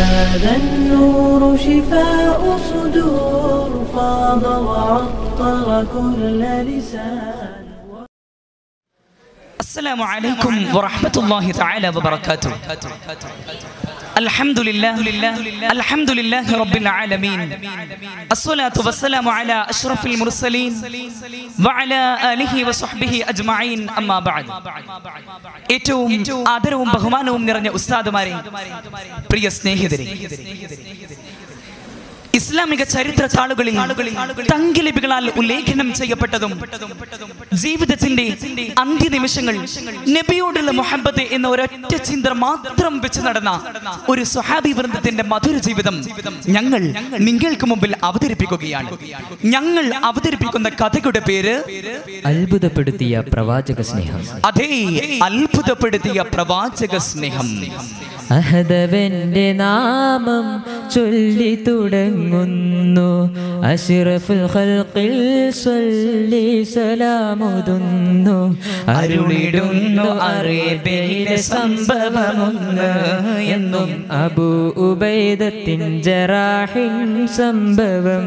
هذا النور شفاء صدور فاض وعطر كل لسان السلام عليكم ورحمة الله تعالى وبركاته الحمد لله الحمد لله رب العالمين الصلاة والسلام على أشرف المرسلين وعلى آله وصحبه أجمعين أما بعد ഏറ്റവും ആദരവും ബഹുമാനവും നിറഞ്ഞ ഉസ്താദുമാരെ പ്രിയ സ്നേഹിതരെ ഇസ്ലാമിക ചരിത്ര താളുകളിൽ തങ്കിലിപികളാൽ ഉല്ലേഖനം ചെയ്യപ്പെട്ടതും ജീവിതത്തിന്റെ അന്ത്യനിമിഷങ്ങൾ നബിയോടുള്ള മുഹബത്ത് എന്ന ഒരൊറ്റ ചിന്ത മാത്രം വെച്ച് നടന്ന ഒരു സ്വഹാബി വൃന്ദത്തിന്റെ മധുര ജീവിതം ഞങ്ങൾ നിങ്ങൾക്ക് മുമ്പിൽ അവതരിപ്പിക്കുകയാണ് ഞങ്ങൾ അവതരിപ്പിക്കുന്ന കഥയുടെ പേര് അത്ഭുതപ്പെടുത്തിയ പ്രവാചക സ്നേഹം അതേ അത്ഭുതപ്പെടുത്തിയ പ്രവാചക സ്നേഹം അഹദവന്റെ നാമം ചൊല്ലി തുടങ്ങുന്നു അഷ്റഫുൽ ഖൽഖിൽ സ്വല്ലി സലാമുതുന്നു അരുളിടുന്നു അറേബ്യയിലെ സംഭവമൊന്ന് എന്നും അബൂ ഉബൈദത്തിൻ ജറാഹിൻ സംഭവം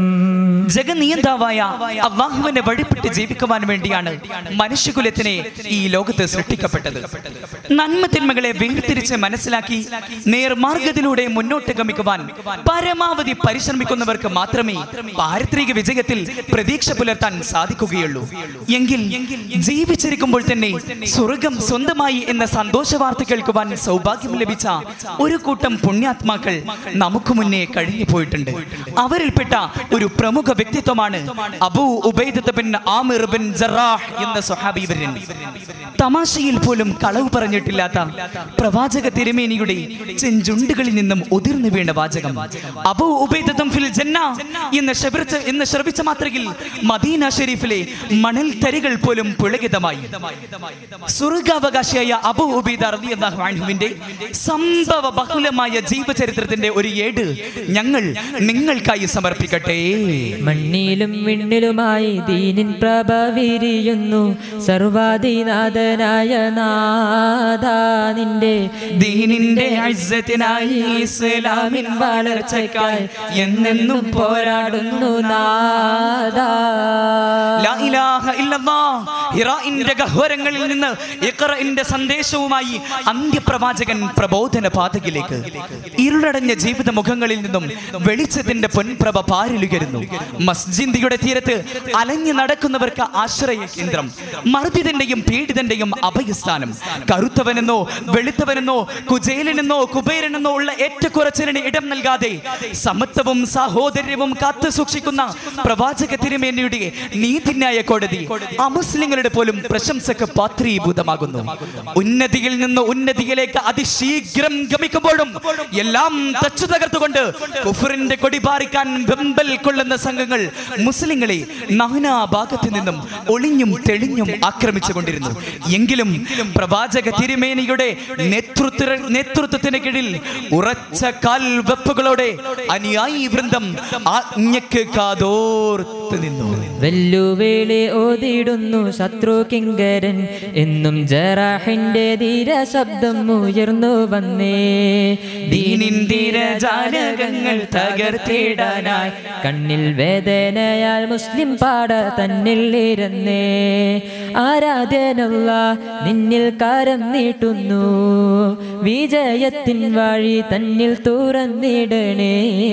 ജഗനിയന്താവായ അള്ളാഹുവിനെ വഴിപ്പെട്ട് ജീവിക്കുവാൻ വേണ്ടിയാണ് മനുഷ്യകുലത്തിനെ ഈ ലോകത്ത് സൃഷ്ടിക്കപ്പെട്ടത് നന്മ തിന്മകളെ വേർതിരിച്ച് മനസ്സിലാക്കി നേർമാർഗത്തിലൂടെ മുന്നോട്ട് ഗമിക്കുവാൻ പരമാവധി പരിശ്രമിക്കുന്നവർക്ക് മാത്രമേ പാരിത്രിക വിജയത്തിൽ പ്രതീക്ഷ പുലർത്താൻ സാധിക്കുകയുള്ളൂ എങ്കിൽ ജീവിച്ചിരിക്കുമ്പോൾ തന്നെ സ്വർഗം സ്വന്തമായി എന്ന സന്തോഷ വാർത്ത കേൾക്കുവാൻ സൗഭാഗ്യം ലഭിച്ച ഒരു കൂട്ടം പുണ്യാത്മാക്കൾ നമുക്ക് മുന്നേ കഴിഞ്ഞു പോയിട്ടുണ്ട് അവരിൽപ്പെട്ട ഒരു പ്രമുഖ വ്യക്തിത്വമാണ് Abu Ubaidah bin Amir bin Jarrah എന്ന സ്വഹാബിവരൻ തമാശയിൽ പോലും കളവ് പറഞ്ഞിട്ടില്ലാത്ത പ്രവാചക തിരുമേനിയുടെ ചെഞ്ചുണ്ടുകളിൽ നിന്നും ഉതിർന്നു വീണ വാചകം അബൂ ഉബൈദത്തും ഫിൽ ജന്ന എന്ന് ശ്രവിച്ച എന്ന് ശ്രവിച്ച മാത്രയിൽ മദീന ഷെരീഫിലെ മണൽ തരികൾ പോലും പുളകിതമായി സ്വർഗാവകാശിയായ അബൂ ഉബൈദ റളിയല്ലാഹു അൻഹുവിന്റെ സംഭവ ബഹുലമായ ജീവചരിത്രത്തിന്റെ ഒരു ഏട് ഞങ്ങൾ നിങ്ങൾക്കായി സമർപ്പിക്കട്ടെ മണ്ണിലും വിണ്ണിലുമായി ദീനിൻ പ്രഭ വിരിയുന്നു സർവാധിനാഥനായ നാഥ നിന്റെ ദീനിന്റെ അഴ്സത്തിനായി ഇസ്ലാമിൻ വളർച്ചയ്ക്കായി എന്നെന്നും പോരാടുന്നു നാഥ ലാ ഇലാഹ ഇല്ലല്ലാഹ്. ഹിറാഇന്റെ ഗഹ്വരങ്ങളിൽ നിന്ന് ഇഖ്റഇന്റെ സന്ദേശവുമായി അന്ത്യപ്രവാചകൻ പ്രബോധന പാതകിലേക്ക് ഇരുളടഞ്ഞ ജീവിത മുഖങ്ങളിൽ നിന്നും വെളിച്ചത്തിന്റെ പൊൻപ്രഭ പാരിലുയരുന്നു മസ്ജിദിയുടെ തീരത്ത് അലഞ്ഞു നടക്കുന്നവർക്ക് ആശ്രയ കേന്ദ്രം മർദ്ദിതന്റെയും പീഡിതന്റെയും അഭയസ്ഥാനം കറുത്തവനെന്നോ വെളുത്തവനെന്നോ കുചേലനെന്നോ കുബേരനെന്നോ ഉള്ള ഏറ്റക്കുറച്ചിലിന് ഇടം നൽകാതെ സമത്വവും സാഹോദര്യവും കാത്തു സൂക്ഷിക്കുന്ന പ്രവാചക തിരുമേനിയുടെ നീതിന്യായ കോടതി അമുസ്ലിങ്ങളുടെ പോലും പ്രശംസക്ക് പാത്രീഭൂതമാകുന്നു ഉന്നതിയിൽ നിന്ന് ഉന്നതിയിലേക്ക് അതിശീഘ്രം ഗമിക്കുമ്പോഴും എല്ലാം തച്ചു തകർത്തുകൊണ്ട് കുഫറിന്റെ കൊടി പാറിക്കാൻ വെമ്പൽ കൊള്ളുന്ന സംഘങ്ങൾ മുസ്ലിങ്ങളെ നാനാ ഭാഗത്തു നിന്നും ഒളിഞ്ഞും തെളിഞ്ഞും ആക്രമിച്ചു കൊണ്ടിരുന്നു എങ്കിലും പ്രവാചക തിരുമേനിയുടെ നേതൃത്വ നേതൃത്വത്തിന് കീഴിൽ ഉറച്ച കാൽ വെപ്പുകളോടെ അനുയായി വൃന്ദം ആജ്ഞക്ക് കാതോർത്ത് നിന്നു വെല്ലുവിളി ഓതിടുന്നു ശത്രു കിങ്കരൻ എന്നും ജറാഹിന്റെ ധീര ശബ്ദം ഉയർന്നു വന്നേ ദീനിൻ ധീരജാലകങ്ങൾ തകർത്തിടാനായി കണ്ണിൽ വേദനയാൽ മുസ്ലിം പാട തന്നിൽ ഇരുന്നേ ആരാധനുള്ള നിന്നിൽ കാരം നീട്ടുന്നു വിജയത്തിൻ വഴി തന്നിൽ തുറന്നിടണേ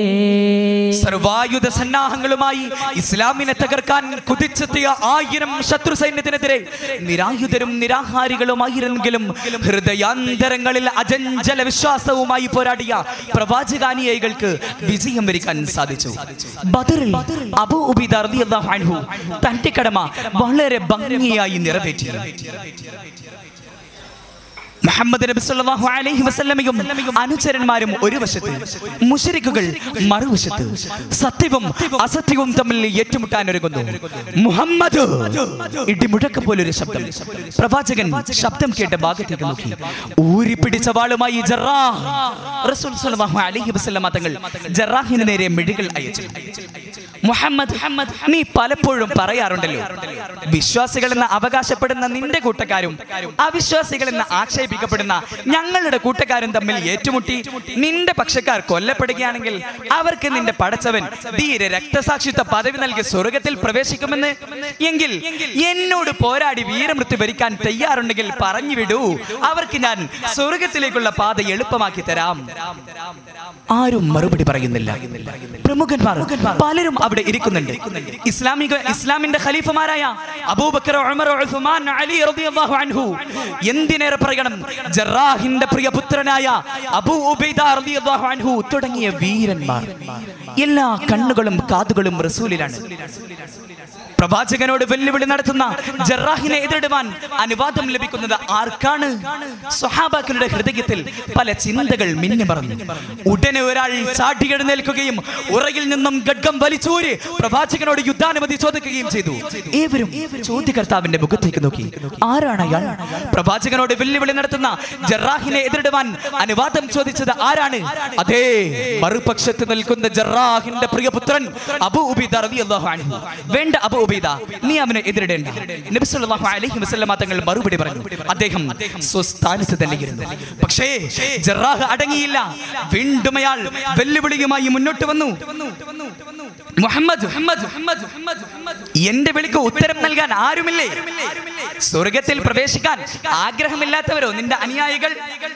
സർവായുധ സന്നാഹങ്ങളുമായി ഇസ്ലാമിനെ തകർക്കാൻ കുതിച്ചെത്തിയ ആയിരം ശത്രു സൈന്യത്തിനെതിരെ നിരായുധരും നിരാഹാരികളുമായിരുന്നെങ്കിലും ഹൃദയാന്തരങ്ങളിൽ അജഞ്ചല വിശ്വാസവുമായി പോരാടിയ പ്രവാചകാനുയായികൾക്ക് വിജയം വരിക്കാൻ സാധിച്ചു ബദറിൽ അബൂ ഉബൈദ റളിയല്ലാഹു അൻഹു തന്റെ കടമ വളരെ ഭംഗിയായി നിറവേറ്റി മുഹമ്മദ് നബി സല്ലല്ലാഹു അലൈഹി വസല്ലമയും അനുചരന്മാരും ഒരു വശത്ത് മുശരിക്കുകൾ മറുവശത്ത് സത്യവും അസത്യവും തമ്മിൽ ഏറ്റുമുട്ടാൻ ഒരുങ്ങുന്നു മുഹമ്മദ് ഇടിമുഴക്ക പോലൊരു ശബ്ദം പ്രവാചകൻ ശബ്ദം കേട്ട ഭാഗത്തേക്ക് നോക്കി ഊരി പിടിച്ച വാളുമായി ജറാഹ് റസൂൽ സല്ലല്ലാഹു അലൈഹി വസല്ലമ തങ്ങൾ ജറാഹിന് നേരെ മിഴികൾ അയച്ചു മുഹമ്മദ് നീ പലപ്പോഴും പറയാറുണ്ടല്ലോ വിശ്വാസികൾ എന്ന് അവകാശപ്പെടുന്ന നിന്റെ കൂട്ടക്കാരും അവിശ്വാസികൾ എന്ന് ആക്ഷേപിക്കപ്പെടുന്ന ഞങ്ങളുടെ കൂട്ടക്കാരും തമ്മിൽ ഏറ്റുമുട്ടി നിന്റെ പക്ഷക്കാർ കൊല്ലപ്പെടുകയാണെങ്കിൽ അവർക്ക് നിന്റെ പടച്ചവൻ ധീര രക്തസാക്ഷിത്വ പദവി നൽകി സ്വർഗത്തിൽ പ്രവേശിക്കുമെന്ന് എങ്കിൽ എന്നോട് പോരാടി വീരമൃത്യു ഭരിക്കാൻ തയ്യാറുണ്ടെങ്കിൽ പറഞ്ഞു വിടൂ അവർക്ക് ഞാൻ സ്വർഗത്തിലേക്കുള്ള പാത എളുപ്പമാക്കി തരാം ആരും മറുപടി പറയുന്നില്ല പ്രമുഖന്മാർ പലരും അവിടെ ഇരിക്കുന്നുണ്ട് ഇസ്ലാമിക ഇസ്ലാമിന്റെ ഖലീഫമാരായ അബൂബക്കർ ഉമർ ഉസ്മാൻ അലി റളിയല്ലാഹു അൻഹു എന്തിനേറെ പറയണം ജറാഹിന്റെ പ്രിയ പുത്രനായ അബൂ ഉബൈദ റളിയല്ലാഹു അൻഹു തുടങ്ങിയ വീരന്മാർ എല്ലാ കണ്ണുകളും കാതുകളും റസൂലിലാണ് പ്രവാചകനോട് വെല്ലുവിളി നടത്തുന്ന ജറാഹിനെ എതിരിടുവാൻ അനുവാദം ലഭിക്കുന്നത് ആർക്കാണ് സ്വഹാബാക്കളുടെ ഹൃദയത്തിൽ പല ചിന്തകൾ മിന്നിമറന്നു ഉടനെ ഒരാൾ ചാടി എഴുന്നേൽക്കുകയും ഉറയിൽ നിന്നും ഗഡ്ഗം വലിച്ചൂരി പ്രവാചകനോട് യുദ്ധാനുമതി ചോദിക്കുകയും ചെയ്തു ഏവരും ചോദ്യകർത്താവിന്റെ മുഖത്തേക്ക് നോക്കി ആരാണ് അയാൾ പ്രവാചകനോട് വെല്ലുവിളി നടത്തുന്ന ജറാഹിനെ എതിരിടുവാൻ അനുവാദം ചോദിച്ചത് ആരാണ് അതേ മറുപക്ഷത്ത് നിൽക്കുന്ന ജറാഹിന്റെ പ്രിയപുത്രൻ അബു ഉബൈദ റളിയല്ലാഹു അൻഹു വേണ്ട അബു ഉബൈദ നീ അവനെ എതിരിടേണ്ട നബി സല്ലല്ലാഹു അലൈഹി വസല്ലമ തങ്ങൾ മറുപടി പറഞ്ഞു അദ്ദേഹം സ്വസ്ഥാനത്ത് തന്നെ ഇരുന്നു പക്ഷേ ജറാഹ് അടങ്ങിയില്ല വീണ്ടും അയാൾ വെല്ലുവിളിയുമായി മുന്നോട്ട് വന്നു മുഹമ്മദ് മുഹമ്മദ് മുഹമ്മദ് മുഹമ്മദ് എന്റെ വിളിക്ക് ഉത്തരം നൽകാൻ ആരുമില്ലേ സ്വർഗത്തിൽ പ്രവേശിക്കാൻ ആഗ്രഹമില്ലാത്തവരോ നിന്റെ അനുയായികൾ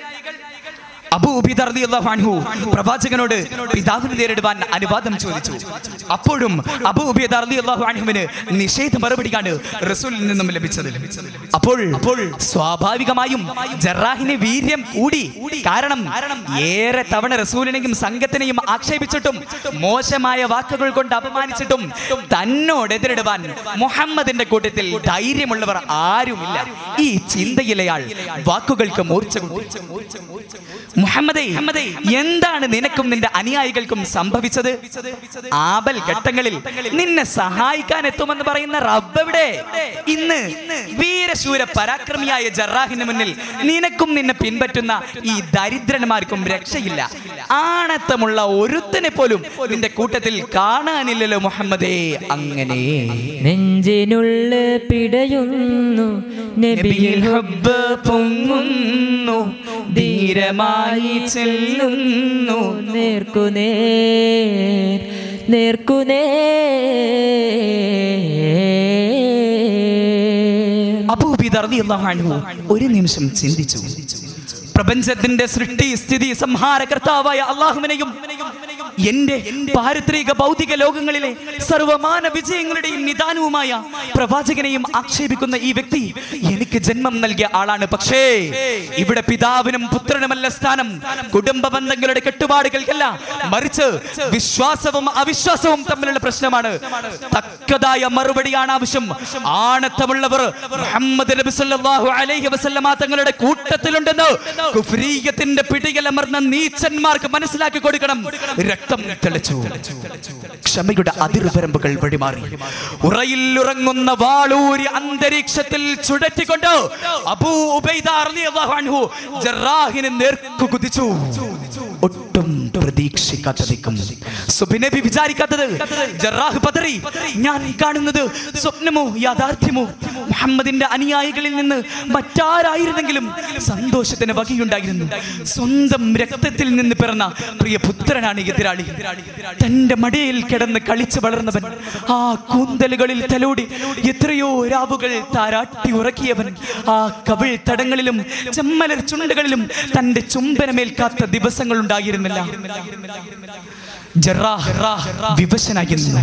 അബൂ ഉബൈദ റളിയല്ലാഹു അൻഹു പ്രവാചകനോട് പിതാവിന് നേരിടുവാൻ അനുവാദം ചോദിച്ചു അപ്പോഴും അബൂ ഉബൈദ റളിയല്ലാഹു അൻഹുവിന് നിഷേധ മറുപടിയാണ് റസൂലിൽ നിന്നും ലഭിച്ചത് അപ്പോൾ അപ്പോൾ സ്വാഭാവികമായും ജറാഹിന് വീര്യം കൂടി കാരണം ഏറെ തവണ റസൂലിനെയും സംഘത്തിനെയും ആക്ഷേപിച്ചിട്ടും മോശമായ വാക്കുകൾ കൊണ്ട് അപമാനിച്ചിട്ടും തന്നോട് എതിരിടുവാൻ മുഹമ്മദിന്റെ കൂട്ടത്തിൽ ധൈര്യമുള്ളവർ ആരുമില്ല ഈ ചിന്തയിലെയാൾ വാക്കുകൾക്ക് മൂർച്ച കൂട്ടി. മുഹമ്മദേ എന്താണ് നിനക്കും നിന്റെ അനുയായികൾക്കും സംഭവിച്ചത് ആപൽ ഘട്ടങ്ങളിൽ നിന്നെ സഹായിക്കാൻ എത്തുമെന്ന് പറയുന്ന റബ്ബെവിടെ ഇന്ന് വീരശൂര പരാക്രമിയായ ജറാഹിന് മുന്നിൽ നിനക്കും നിന്നെ പിൻപറ്റുന്ന ഈ ദരിദ്രന്മാർക്കും രക്ഷയില്ല ആണത്തമുള്ള ഒരുത്തനെ പോലും നിന്റെ കൂട്ടത്തിൽ കാണാനില്ലല്ലോ മുഹമ്മദേ അങ്ങനെ നെഞ്ചിനുള്ളിൽ പിടയുന്നു നബിയിൽ ഹബ്ബ് പൊങ്ങുന്നു ധീരമായി ചെല്ലുന്നു നേർക്കുനേർ നേർക്കുനേർ അബൂബിദ റളിയല്ലാഹു അൻഹു ഒരു നിമിഷം ചിന്തിച്ചു പ്രപഞ്ചത്തിന്റെ സൃഷ്ടി സ്ഥിതി സംഹാരകർത്താവായ അള്ളാഹുവിനെയും എന്റെ പാരിത്രിക ഭൗതിക ലോകങ്ങളിലെ സർവമാന വിജയങ്ങളുടെയും നിദാനവുമായ പ്രവാചകനെയും ആക്ഷേപിക്കുന്ന ഈ വ്യക്തി എനിക്ക് ജന്മം നൽകിയ ആളാണ് പക്ഷേ ഇവിടെ പിതാവിനും പുത്രനുമല്ല സ്ഥാനം കുടുംബ ബന്ധങ്ങളുടെ കെട്ടുപാടുകൾക്കല്ല മറിച്ച് വിശ്വാസവും അവിശ്വാസവും തമ്മിലുള്ള പ്രശ്നമാണ് തക്കതായ മറുപടിയാണ് ആവശ്യം ആണത്തമുള്ളവർ മുഹമ്മദ് നബി സല്ലല്ലാഹു അലൈഹി വസല്ലമ തങ്ങളുടെ കൂട്ടത്തിലുണ്ടെന്ന് കുഫ്രീയത്തിന്റെ പിടിയിലമർന്ന നീച്ചന്മാർക്ക് മനസ്സിലാക്കി കൊടുക്കണം രക്തം തെളിച്ചു ക്ഷമയുടെ അതിർവരമ്പുകൾ വഴിമാറി ഉറയിൽ ഉറങ്ങുന്ന വാളൂരി അന്തരീക്ഷത്തിൽ ചുഴറ്റിക്കൊണ്ട് അബൂ ഉബൈദ റളിയല്ലാഹു അൻഹു ജറാഹിനെ നേർക്കു കുതിച്ചു ഒട്ടും പ്രതീക്ഷിക്കാത്തതേക്കും സുബിനബി വിചാരിക്കാത്തത് ജറാഹ് പതറി ഞാൻ കാണുന്നത് സ്വപ്നമോ യാഥാർത്ഥ്യമോ മുഹമ്മദിന്റെ അനുയായികളിൽ നിന്ന് മറ്റാരായിരുന്നെങ്കിലും സന്തോഷത്തിന് വകയുണ്ടായിരുന്നു സ്വന്തം രക്തത്തിൽ നിന്ന് പിറന്ന പ്രിയ പുത്രനാണ് എതിരാളി തന്റെ മടിയിൽ കിടന്ന് കളിച്ചു വളർന്നവൻ ആ കൂന്തലുകളിൽ തലോടി എത്രയോ രാവുകൾ താരാട്ടി ഉറക്കിയവൻ ആ കവിൾ തടങ്ങളിലും ചെമ്മലർ ചുണ്ടുകളിലും തന്റെ ചുംബനമേൽക്കാത്ത ദിവസങ്ങൾ ഉണ്ടായിരുന്നില്ല ജറാഹ് വിവശനായിരുന്നു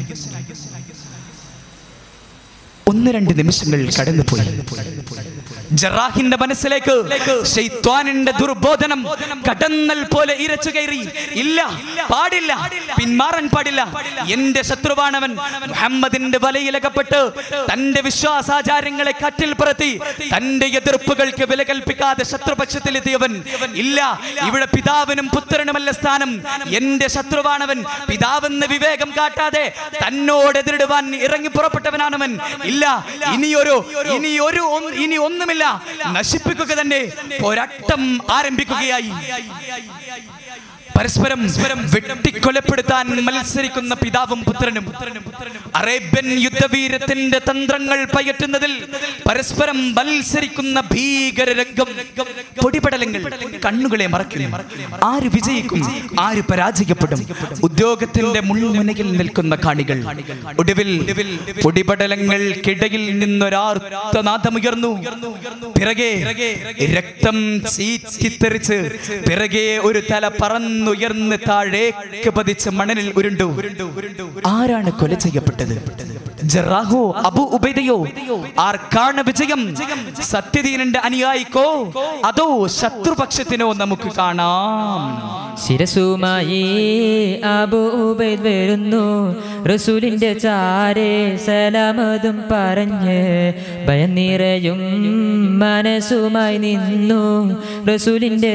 ഒന്ന് രണ്ട് നിമിഷങ്ങൾ കടന്നുപോയി ജറാഹിന്റെ മനസ്സിലേക്ക് ശൈത്വാനിന്റെ ദുർബോധനം കടന്നൽ പോലെ ഇരച്ചു കയറി ഇല്ല പാടില്ല പിന്മാറാൻ പാടില്ല എന്റെ ശത്രുവാണവൻ മുഹമ്മദിന്റെ വലയിലകപ്പെട്ട് തന്റെ വിശ്വാസാചാരങ്ങളെ കറ്റിൽ പറത്തി തന്റെ എതിർപ്പുകൾക്ക് വില കൽപ്പിക്കാതെ ശത്രുപക്ഷത്തിലെത്തിയവൻ ഇല്ല ഇവിടെ പിതാവിനും പുത്രനുമല്ല സ്ഥാനം എന്റെ ശത്രുവാണവൻ പിതാവെന്ന് വിവേകം കാട്ടാതെ തന്നോടെതിരിടുവാൻ ഇറങ്ങി പുറപ്പെട്ടവനാണവൻ ഇല്ല ഇനിയൊരു ഇനിയൊരു ഒന്ന്- ഇനി ഒന്നുമില്ല നശിപ്പിക്കുക തന്നെ പോരാട്ടം ആരംഭിക്കുകയായി പരസ്പരം വെട്ടിക്കൊലപ്പെടുത്താൻ മത്സരിക്കുന്ന പിതാവും പുത്രനും അറേബ്യൻ യുദ്ധവീരത്തിന്റെ തന്ത്രങ്ങൾ പയറ്റുന്നതിൽ പരസ്പരം മത്സരിക്കുന്ന ഭീകര രംഗം പൊടിപടലങ്ങൾ കണ്ണുകളെ മറക്കുന്നു ആര് വിജയിക്കും ആര് പരാജയപ്പെടും ഉദ്യോഗത്തിന്റെ മുൾമുനയിൽ നിൽക്കുന്ന കാണികൾ ഒടുവിൽ പൊടിപടലങ്ങൾക്കിടയിൽ നിന്നൊരാർത്തനാദമുയർന്നു പിറകെ രക്തം ചീറ്റിത്തെറിച്ച് പിറകെ ഒരു തല പറന്നുയർന്ന് താഴേക്ക് പതിച്ച് മണലിൽ ഉരുണ്ടു ആരാണ് കൊല ചെയ്യപ്പെട്ടത് ജറാഹോ അബു ഉബൈദയോ ആർക്കാണ് വിജയം സത്യദീനന്റെ അനുയായിക്കോ അതോ ശത്രുപക്ഷത്തിനോ നമുക്ക് കാണാം ശിരസുമായി അബൂബൈദ് വരുന്നു റസൂലിന്റെ ചാരെ സലാമതും പറഞ്ഞ് ഭയം നിറയും മനസ്സുമായി നിന്നു റസൂലിന്റെ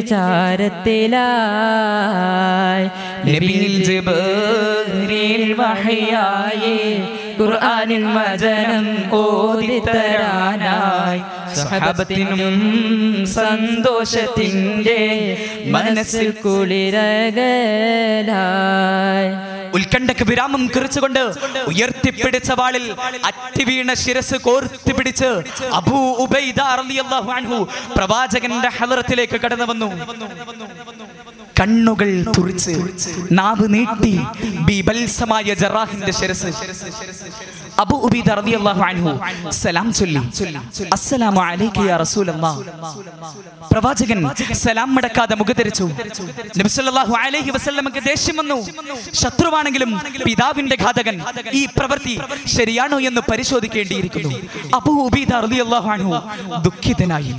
ചാരത്തിലായി നബിയിൽ ജിബ്രീൽ വഹയായി ഖുർആനിൽ വചനം ഓതിത്തരാനായി സഹബത്തിനും സന്തോഷത്തിന്റെ മനസ്സിൽ കുളിരകലായി ഉത്കണ്ഠക്ക് വിരാമം കുറിച്ചുകൊണ്ട് ഉയർത്തിപ്പിടിച്ച വാളിൽ അറ്റിവീണ ശിരസ് കോർത്തി പിടിച്ച് അബൂ ഉബൈദ റളിയല്ലാഹു അൻഹു പ്രവാചകന്റെ ഹലറത്തിലേക്ക് കടന്നു വന്നു കണ്ണുകൾ തുറിച്ച് നാവ് നീട്ടി ബീഭത്സമായ ജറാഹിന്റെ ശിരസ് അബു ഉബൈദ റളിയല്ലാഹു അൻഹു സലാം ചൊല്ലി അസ്സലാമു അലൈക യാ റസൂലല്ലാഹ് പ്രവാചകൻ സലാം മടക്കാതെ മുഖധരിച്ചു നബി സല്ലല്ലാഹു അലൈഹി വസല്ലമക്ക് ദേഷ്യം വന്നു ശത്രുവാണെങ്കിലും പിതാവിന്റെ ഘാതകൻ ഈ പ്രവൃത്തി ശരിയാണോ എന്ന് പരിശോധിക്കേണ്ടിയിരിക്കുന്നു അബു ഉബൈദ റളിയല്ലാഹു അൻഹു ദുഃഖിതനായി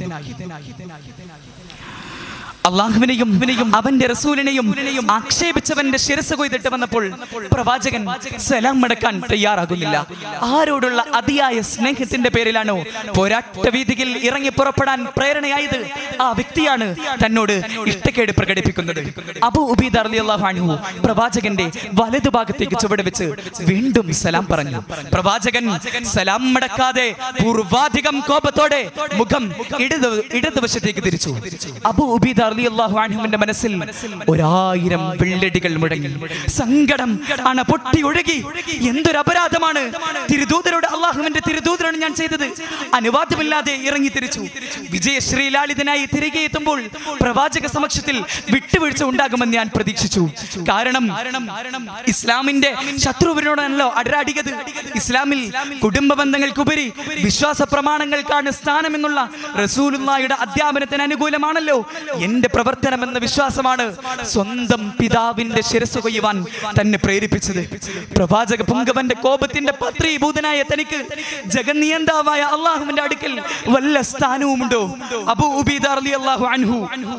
അള്ളാഹുവിനെയും അവന്റെ റസൂലിനെയും ആക്ഷേപിച്ചവന്റെ ശിരസ് കൊയ്തിട്ട് വന്നപ്പോൾ പ്രവാചകൻ സലാം മടക്കാൻ തയ്യാറാകുന്നില്ല ആരോടുള്ള അതിയായ സ്നേഹത്തിന്റെ പേരിലാണോ പോരാട്ട വീതിയിൽ ഇറങ്ങി പുറപ്പെടാൻ പ്രേരണയായത് ആ വ്യക്തിയാണ് തന്നോട് ഇഷ്ടക്കേട് പ്രകടിപ്പിക്കുന്നത് അബു ഉബീദ് റളിയല്ലാഹു അൻഹു പ്രവാചകന്റെ വലതുഭാഗത്തേക്ക് ചുവട് വെച്ച് വീണ്ടും സലാം പറഞ്ഞു പ്രവാചകൻ സലാം മടക്കാതെ പൂർവാധികം കോപത്തോടെ മുഖം ഇടത് ഇടതുവശത്തേക്ക് തിരിച്ചു അബു ഉബീദ റളിയല്ലാഹു അൻഹുവിന്റെ മനസ്സിൽ ഒരായിരം വെള്ളടികൾ മുടങ്ങി സങ്കടം അണ പൊട്ടി ഒഴുകി എന്തൊരു അപരാധമാണ് തിരുദൂതരോട് അള്ളാഹുവിന്റെ തിരുദൂതരാണ് ഞാൻ ചെയ്തത് അനുവാദമില്ലാതെ ഇറങ്ങി തിരിച്ചു വിജയശ്രീലാളിതനായി തിരികെ എത്തുമ്പോൾ പ്രവാചക സമക്ഷത്തിൽ വിട്ടുവീഴ്ച ഉണ്ടാകുമെന്ന് ഞാൻ പ്രതീക്ഷിച്ചു കാരണം ഇസ്ലാമിന്റെ ശത്രുവിനോടാണല്ലോ അടരാടിയത് ഇസ്ലാമിൽ കുടുംബ ബന്ധങ്ങൾക്കുപരി വിശ്വാസ പ്രമാണങ്ങൾക്കാണ് സ്ഥാനമെന്നുള്ള റസൂലുള്ളാഹിയുടെ അധ്യാപനത്തിന് അനുകൂലമാണല്ലോ എന്റെ പ്രവർത്തനം എന്ന വിശ്വാസമാണ് സ്വന്തം പിതാവിന്റെ ശിരസ് കൊയ്യുവാൻ തന്നെ പ്രേരിപ്പിച്ചത് പ്രവാചക പുങ്കവന്റെ കോപത്തിന്റെ പത്രീഭൂതനായ തനിക്ക് ജഗന്നിയന്താവായ അള്ളാഹുവിന്റെ അടുക്കൽ വല്ല സ്ഥാനവുമുണ്ടോ അബൂ ഉബീദ റളിയല്ലാഹു അൻഹു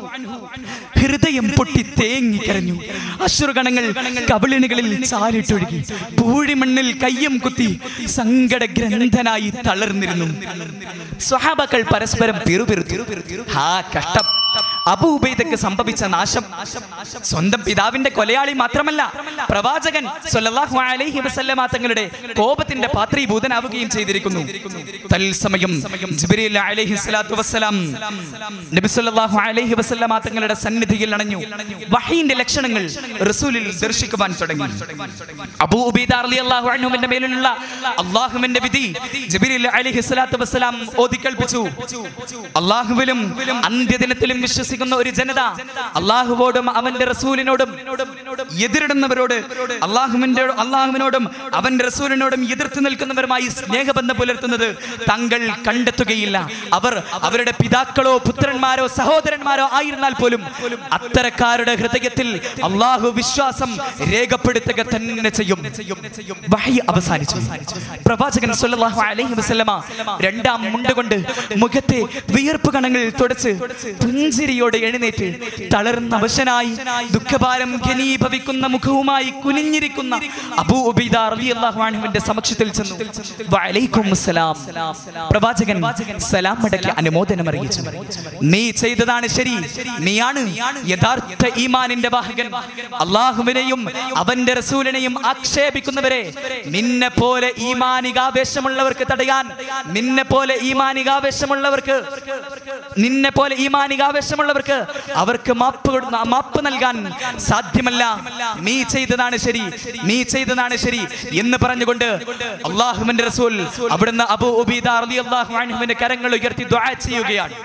ഹൃദയം പൊട്ടി തേങ്ങി കരഞ്ഞു അശ്രുഗണങ്ങൾ കവിളിനുകളിൽ ചാലിട്ടൊഴുകി പൂഴിമണ്ണിൽ കയ്യും കുത്തി സങ്കട ഗ്രന്ഥനായി തളർന്നിരുന്നു സ്വഹാബക്കൾ പരസ്പരം പിറുപിറുത്തു ഹാ കഷ്ടം അബൂബൈദക്ക് സംഭവിച്ച നാശം സ്വന്തം പിതാവിന്റെ കൊലയാളി മാത്രമല്ല പ്രവാചകൻ സ്വല്ലല്ലാഹു അലൈഹി വസല്ലമ തങ്ങളുടെ കോപത്തിന്റെ പാത്രീഭൂതനാവുകയും ചെയ്തിരിക്കുന്നു തൽസമയം ജിബ്രീൽ അലൈഹി സ്വലാത്തു വസ്സലാം നബി സല്ലല്ലാഹു അലൈഹി വസല്ലമ തങ്ങളുടെ സന്നിധിയിൽ അണഞ്ഞു വഹീന്റെ ലക്ഷണങ്ങൾ റസൂലിൽ ദർശിക്കുവാൻ തുടങ്ങി അബൂ ഉബൈദ റളിയല്ലാഹു അൻഹുവിന്റെ മേലുള്ള അള്ളാഹുവിന്റെ വിധി ജിബ്രീൽ അലൈഹി സ്വലാത്തു വസ്സലാം ഓതി കേൾപ്പിച്ചു അള്ളാഹുവിലും അന്ത്യദിനത്തിലും വിശ്വസിക്കുന്ന ഒരു ജനത അള്ളാഹുവോടും അവന്റെ റസൂലിനോടും എതിരിടുന്നവരോട് അള്ളാഹുവിന്റെ അള്ളാഹുവിനോടും അവന്റെ റസൂലിനോടും എതിർത്ത് നിൽക്കുന്നവരുമായി സ്നേഹബന്ധം പുലർത്തുന്നത് തങ്ങൾ കണ്ടെത്തുകയില്ല അവർ അവരുടെ പിതാക്കളോ പുത്രന്മാരോ സഹോദരന്മാരോ ആയിരുന്നാൽ പോലും അത്തരക്കാരുടെ ഹൃദയത്തിൽ അള്ളാഹു വിശ്വാസം രേഖപ്പെടുത്തുക തന്നെ ചെയ്യും വഹി അവസാനിച്ചു പ്രവാചകൻ സല്ലല്ലാഹു അലൈഹി വസല്ലമ രണ്ടാം മുണ്ടുകൊണ്ട് മുഖത്തെ വിയർപ്പ് കണങ്ങൾ തുടച്ച് പുഞ്ചിരിയോടെ എഴുന്നേറ്റ് തളർന്ന അവശനായി ദുഃഖഭാരം ഘനീഭ ഘനീഭവിക്കുന്ന മുഖവുമായി കുനിഞ്ഞിരിക്കുന്ന അബൂ ഉബൈദ റളിയല്ലാഹു അൻഹുവിന്റെ സമക്ഷത്തിൽ ചെന്നു വഅലൈക്കും അസ്സലാം പ്രവാചകൻ സലാം മടക്കി അനുമോദനം അറിയിച്ചു നീ ചെയ്തതാണ് ശരി നീയാണ് യഥാർത്ഥ ഈമാനിന്റെ വാഹകൻ അള്ളാഹുവിനെയും അവന്റെ റസൂലിനെയും ആക്ഷേപിക്കുന്നവരെ നിന്നെ പോലെ ഈമാനികാവേശമുള്ളവർക്ക് തടയാൻ നിന്നെ പോലെ ഈമാനികാവേശമുള്ളവർക്ക് നിന്നെ പോലെ ഈമാനികാവേശമുള്ളവർക്ക് അവർക്ക് മാപ്പ് കൊടു- മാപ്പ് നൽകാൻ സാധ്യമല്ല നീ ചെയ്തതാണ് ശരി നീ ചെയ്തതാണ് ശരി എന്ന് പറഞ്ഞുകൊണ്ട് അള്ളാഹുവിന്റെ റസൂൽ അവിടുന്ന് അബു ഉബീദ റളിയല്ലാഹു അൻഹുവിന്റെ കരങ്ങൾ ഉയർത്തി ദുആ ചെയ്യുകയാണ്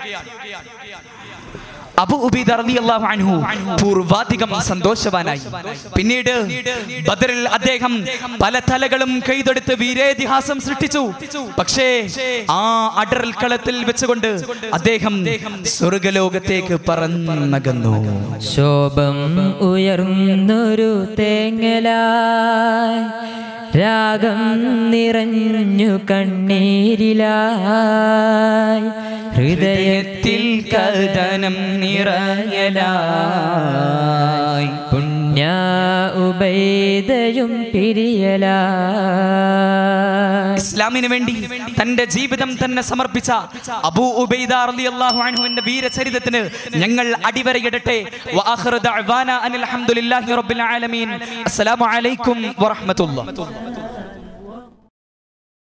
അബു ഉബൈദ റളിയല്ലാഹു അൻഹു പൂർവാധികം സന്തോഷവാനായി പിന്നീട് ബദറിൽ അദ്ദേഹം പല തലകളും കൈതൊടുത്ത് വീരേതിഹാസം സൃഷ്ടിച്ചു പക്ഷേ ആ അടറൽ കളത്തിൽ വെച്ചുകൊണ്ട് അദ്ദേഹം സ്വർഗലോകത്തേക്ക് പറന്നകന്നു ശോഭം ഉയർന്നൊരു തേങ്ങലായി രാഗം നിറഞ്ഞു കണ്ണീരിലായി ഹൃദയത്തിൽ കഥനം നിറയലായി പുണ്യ ഉബൈദയും പിരിയലായി ഇസ്ലാമിന് വേണ്ടി തന്റെ ജീവിതം തന്നെ സമർപ്പിച്ച അബൂ ഉബൈദ റളിയല്ലാഹു അൻഹുവിന്റെ വീരചരിതത്തിന് ഞങ്ങൾ അടിവരയിടട്ടെ വആഖിറു ദഅ്വാന അനിൽ ഹംദുലില്ലാഹി റബ്ബിൽ ആലമീൻ അസ്സലാമു അലൈക്കും വറഹ്മത്തുള്ളാഹി